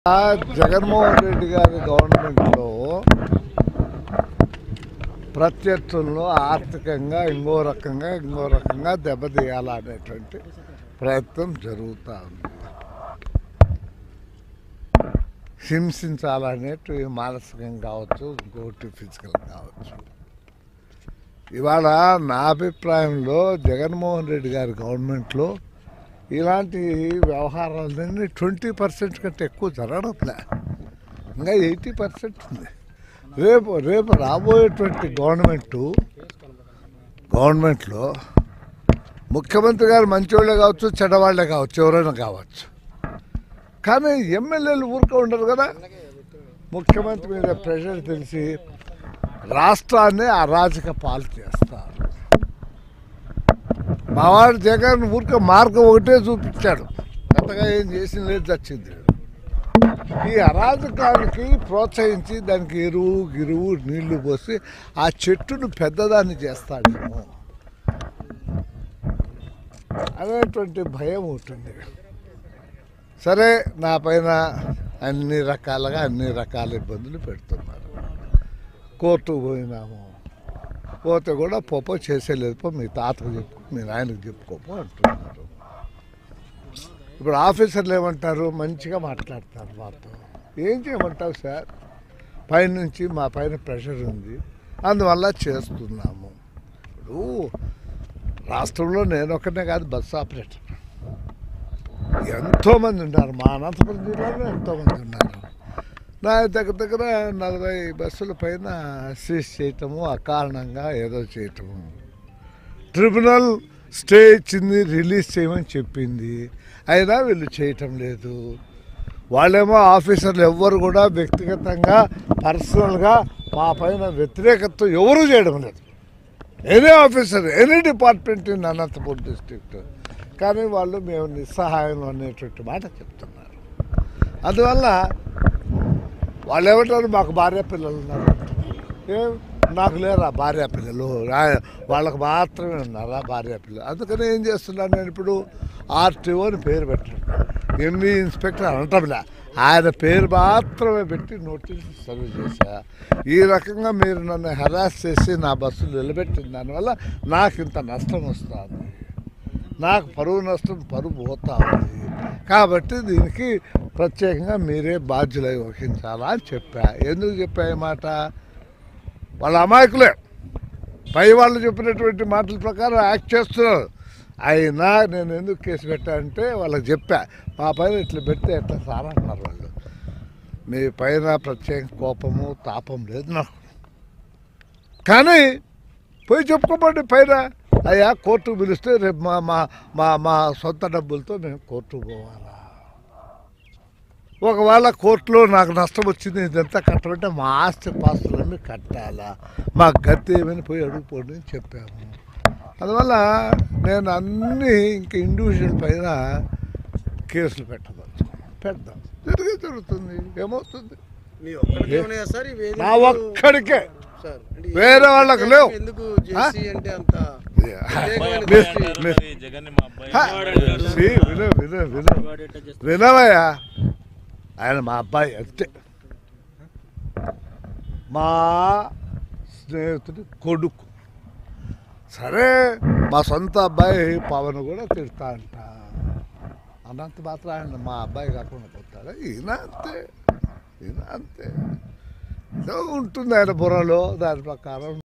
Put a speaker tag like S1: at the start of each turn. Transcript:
S1: ఆ జగన్మోహన్ రెడ్డి గారి గవర్నమెంట్లో ప్రత్యర్థులను ఆర్థికంగా ఇంకో రకంగా ఇంకో రకంగా దెబ్బతీయాలనేటువంటి ప్రయత్నం జరుగుతూ ఉంది హింసించాలనేటి మానసికంగా కావచ్చు ఇంకోటి ఫిజికల్ కావచ్చు ఇవాళ నా అభిప్రాయంలో జగన్మోహన్ రెడ్డి గారి గవర్నమెంట్లో ఇలాంటి వ్యవహారాలన్నీ ట్వంటీ పర్సెంట్ కంటే ఎక్కువ జరగట్లే ఇంకా ఎయిటీ పర్సెంట్ ఉంది రేపు రేపు రాబోయేటువంటి గవర్నమెంటు గవర్నమెంట్లో ముఖ్యమంత్రి గారు మంచివాళ్ళే కావచ్చు చెడ్డవాళ్ళే కావచ్చు ఎవరైనా కావచ్చు కానీ ఎమ్మెల్యేలు ఊరుకో ఉండరు కదా ముఖ్యమంత్రి మీద ప్రెషర్ తెలిసి రాష్ట్రాన్ని అరాజక పాలు చేస్తారు మావాడు జగన్ ఊరికే మార్గం ఒకటే చూపించాడు పెద్దగా ఏం చేసిన లేదు చచ్చింది ఈ అరాజకానికి ప్రోత్సహించి దానికి ఎరువు గిరువు నీళ్లు పోసి ఆ చెట్టును పెద్దదాన్ని చేస్తాడేమో అనేటువంటి భయం ఉంటుంది సరే నా పైన అన్ని రకాలుగా అన్ని రకాల ఇబ్బందులు పెడుతున్నారు కోర్టుకు పోయినాము పోతే కూడా పోపో చేసేలేదు పో మీ తాతకు చెప్పు మీ నాయనకు చెప్పుకోపో అంటున్నారు ఇప్పుడు ఆఫీసర్లు ఏమంటారు మంచిగా మాట్లాడతారు మాతో ఏం చేయమంటావు సార్ పైనుంచి మా పైన ప్రెషర్ ఉంది అందువల్ల చేస్తున్నాము ఇప్పుడు రాష్ట్రంలో నేను ఒకనే కాదు బస్సు ఆపరేటర్ ఎంతోమంది ఉన్నారు మా అనంతపురం జిల్లాలో ఎంతోమంది ఉన్నారు నా దగ్గర దగ్గర నలభై బస్సుల పైన సీజ్ చేయటము అకారణంగా ఏదో చేయటము ట్రిబ్యునల్ స్టే ఇచ్చింది రిలీజ్ చేయమని చెప్పింది అయినా వీళ్ళు చేయటం లేదు వాళ్ళేమో ఆఫీసర్లు ఎవ్వరు కూడా వ్యక్తిగతంగా పర్సనల్గా మా పైన వ్యతిరేకత ఎవరూ చేయడం లేదు any officer any department in Anantapur district కానీ వాళ్ళు మేము నిస్సహాయం అనేటువంటి మాట చెప్తున్నారు అందువల్ల వాళ్ళు ఏమంటారు మాకు భార్య పిల్లలు ఉన్నారు ఏం నాకు లేరా భార్య పిల్లలు రా- వాళ్ళకి మాత్రమే ఉన్నారా భార్య పిల్లలు అందుకని ఏం చేస్తున్నాను నేను ఇప్పుడు ఆర్టీఓ అని పేరు పెట్టాను ఎంఈ ఇన్స్పెక్టర్ అనటంలే ఆయన పేరు మాత్రమే పెట్టి నోటీస్ సర్వ్ చేశా ఈ రకంగా మీరు నన్ను హెరాస్ చేసి నా బస్సులు నిలబెట్టిన దానివల్ల నాకు ఇంత నష్టం వస్తుంది నాకు పరువు నష్టం పరువు పోతా ఉంది కాబట్టి దీనికి ప్రత్యేకంగా మీరే బాధ్యులై వహించాలా అని చెప్పా ఎందుకు చెప్పా ఈ మాట వాళ్ళ అమాయకులే పై వాళ్ళు చెప్పినటువంటి మాటల ప్రకారం యాక్ట్ చేస్తున్నారు అయినా నేను ఎందుకు కేసు పెట్టా అంటే వాళ్ళకి చెప్పా మా పైన ఇట్లా పెడితే ఎట్లా సార్ అంటున్నారు వాళ్ళు మీ పైన ప్రత్యేక కోపము తాపం లేదు నాకు కానీ పోయి చెప్పుకోమండి పైన అయ్యా కోర్టుకు పిలిస్తే రేపు మా మా మా మా సొంత డబ్బులతో మేము కోర్టుకు పోవాలా ఒకవేళ కోర్టులో నాకు నష్టం వచ్చింది ఇదంతా కట్టమంటే మా ఆస్తి పాస్తులన్నీ కట్టాలా మా గతి ఏమని పోయి అడుగుపోండి అని చెప్పాము అందువల్ల నేను అన్ని ఇంక ఇండివిజువల్ పైన కేసులు పెట్టవచ్చు పెడదాం జరిగే జరుగుతుంది ఏమవుతుంది
S2: మీ ఒక్కడికే ఉన్నాయా సార్ ఈ వేదికలు?
S1: నా ఒక్కడికే
S2: సార్, అంటే ఈ
S1: వేరే వాళ్ళకి లేవు.
S2: ఎందుకు జేసీ అంటే అంత ప్రత్యేకమైన
S1: మీ-
S2: దృష్టి?
S1: మీ-
S3: జగన్ మా అబ్బాయి
S1: హ, సి, విను విను విను వినవయ్యా ఆయన మా అబ్బాయి అంతే మా స్నేహితుడి కొడుకు సరే మా సొంత అబ్బాయి పవన్ కూడా తిడతా అంట అన్నంత మాత్రం ఆయన మా అబ్బాయి కాకుండా పోతాడా ఈయన అంతే ఈయన అంతే ఏదో ఉంటుంది ఆయన బుర్రలో దాని ప్రకారం